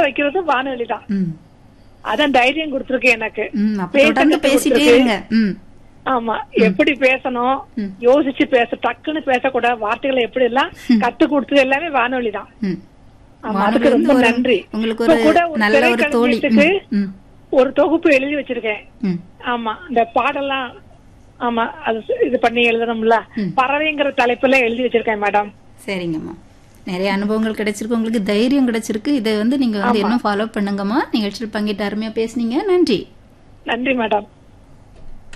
வைக்கிறது வானொலி தான் ம் அதான் தைரியம் கொடுத்துருக்கு எனக்கு ம் அப்ப பேச தொடர்ந்து கத்து பேசிட்டே கொடுத்திருக்கு. இருங்க ம் ஆமா எப்படி பேசணும் ம். யோசிச்சு பேச டக்குன்னு பேசக்கூடாது வார்த்தைகளை எப்படி எல்லாம் கத்து கொடுத்தது எல்லாமே வானொலி தான் ம் ஆமா, வானொலி அதுக்கு வந்து ரொம்ப ஒரு- நன்றி உங்களுக்கு இப்ப ஒரு கூட ஒரு நல்ல ஒரு தோழி திரைக்களஞ்சியத்துக்கு ம், ம், ஒரு தொகுப்பு எழுதி வச்சிருக்கேன் ம் ஆமா இந்த பாடெல்லாம் ஆமா அது இது பண்ணி எழுதணும்ல ம். பறவைங்கிற தலைப்புல எழுதி வச்சிருக்கேன் மேடம் சரிங்கம்மா நிறைய அனுபவங்கள் கிடைச்சிருக்கு உங்களுக்கு தைரியம் கிடைச்சிருக்கு இதை வந்து நீங்க வந்து இன்னும் ஃபாலோ பண்ணுங்கம்மா நிகழ்ச்சியில் பங்கிட்டு அருமையா பேசுனீங்க நன்றி நன்றி மேடம்